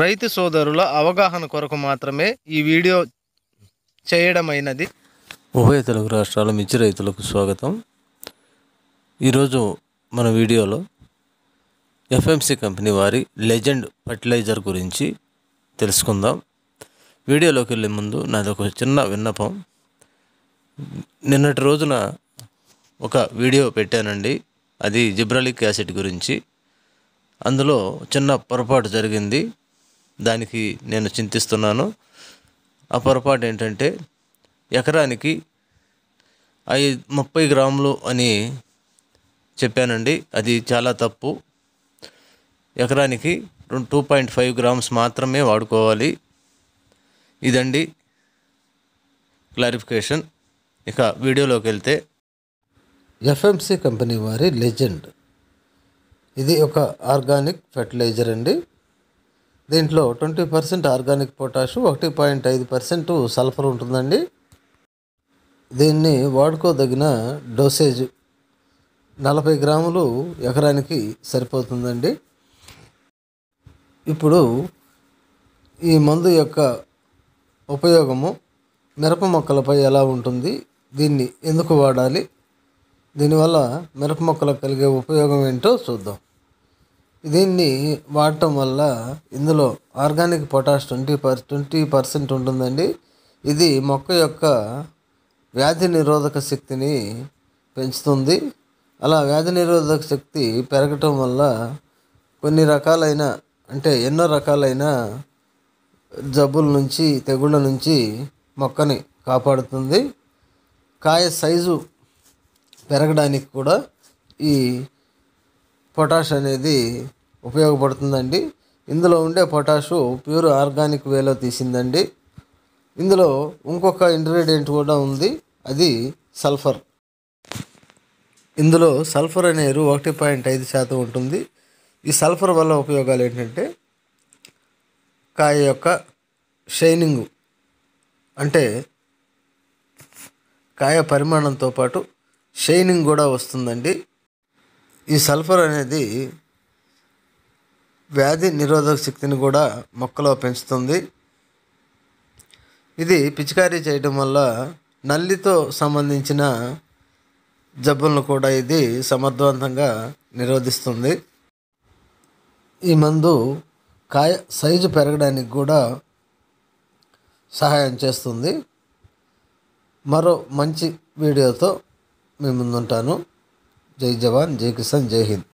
రైతు సోదరుల అవగాహన కొరకు మాత్రమే ఈ వీడియో చేయడమైనది ఉభయ తెలుగు రాష్ట్రాల మిర్చి రైతులకు స్వాగతం ఈరోజు మన వీడియోలో ఎఫ్ఎంసి కంపెనీ వారి లెజెండ్ ఫర్టిలైజర్ గురించి తెలుసుకుందాం వీడియోలోకి వెళ్ళే ముందు నాది ఒక చిన్న విన్నపం నిన్నటి రోజున ఒక వీడియో పెట్టానండి అది జిబ్రాలిక్ యాసిడ్ గురించి అందులో చిన్న పొరపాటు జరిగింది దానికి నేను చింతిస్తున్నాను ఆ పొరపాటు ఏంటంటే ఎకరానికి ఐ ముప్పై గ్రాములు అని చెప్పానండి అది చాలా తప్పు ఎకరానికి టూ పాయింట్ ఫైవ్ గ్రామ్స్ మాత్రమే వాడుకోవాలి ఇదండి క్లారిఫికేషన్ ఇక వీడియోలోకి వెళ్తే ఎఫ్ఎంసి కంపెనీ వారి లెజెండ్ ఇది ఒక ఆర్గానిక్ ఫెర్టిలైజర్ అండి దీంట్లో ట్వంటీ పర్సెంట్ ఆర్గానిక్ పొటాషు ఒకటి పాయింట్ ఐదు పర్సెంట్ సల్ఫర్ ఉంటుందండి దీన్ని వాడుకోదగిన డోసేజ్ నలభై గ్రాములు ఎకరానికి సరిపోతుందండి ఇప్పుడు ఈ మందు యొక్క ఉపయోగము మిరప మొక్కలపై ఎలా ఉంటుంది దీన్ని ఎందుకు వాడాలి దీనివల్ల మిరప మొక్కలకు కలిగే ఉపయోగం ఏంటో చూద్దాం దీన్ని వాడటం వల్ల ఇందులో organic potash twenty per twenty percent ఉంటుందండి ఇది మొక్క యొక్క వ్యాధి నిరోధక శక్తిని పెంచుతుంది అలా వ్యాధి నిరోధక శక్తి పెరగటం వల్ల కొన్ని రకాలైన అంటే ఎన్నో రకాలైన జబ్బుల నుంచి తెగుళ్ళ నుంచి మొక్కని కాపాడుతుంది కాయ సైజు పెరగడానికి కూడా ఈ పొటాష్ అనేది ఉపయోగపడుతుందండి ఇందులో ఉండే పొటాషు ప్యూర్ ఆర్గానిక్ వేలో తీసిందండి ఇందులో ఇంకొక ఇంగ్రీడియంట్ కూడా ఉంది అది సల్ఫర్ ఇందులో సల్ఫర్ అనే ఎరువు ఒకటి పాయింట్ ఐదు శాతం ఉంటుంది ఈ సల్ఫర్ వల్ల ఉపయోగాలు ఏంటంటే కాయ యొక్క షైనింగ్ అంటే కాయ పరిమాణంతో పాటు షైనింగ్ కూడా వస్తుందండి ఈ సల్ఫర్ అనేది వ్యాధి నిరోధక శక్తిని కూడా మొక్కలో పెంచుతుంది ఇది పిచికారీ చేయడం వల్ల నల్లితో సంబంధించిన జబ్బులను కూడా ఇది సమర్థవంతంగా నిరోధిస్తుంది ఈ మందు కాయ సైజు పెరగడానికి కూడా సహాయం చేస్తుంది మరో మంచి వీడియోతో మీ ముందుంటాను జై జవాన్ జై కిసాన్ జై హింద్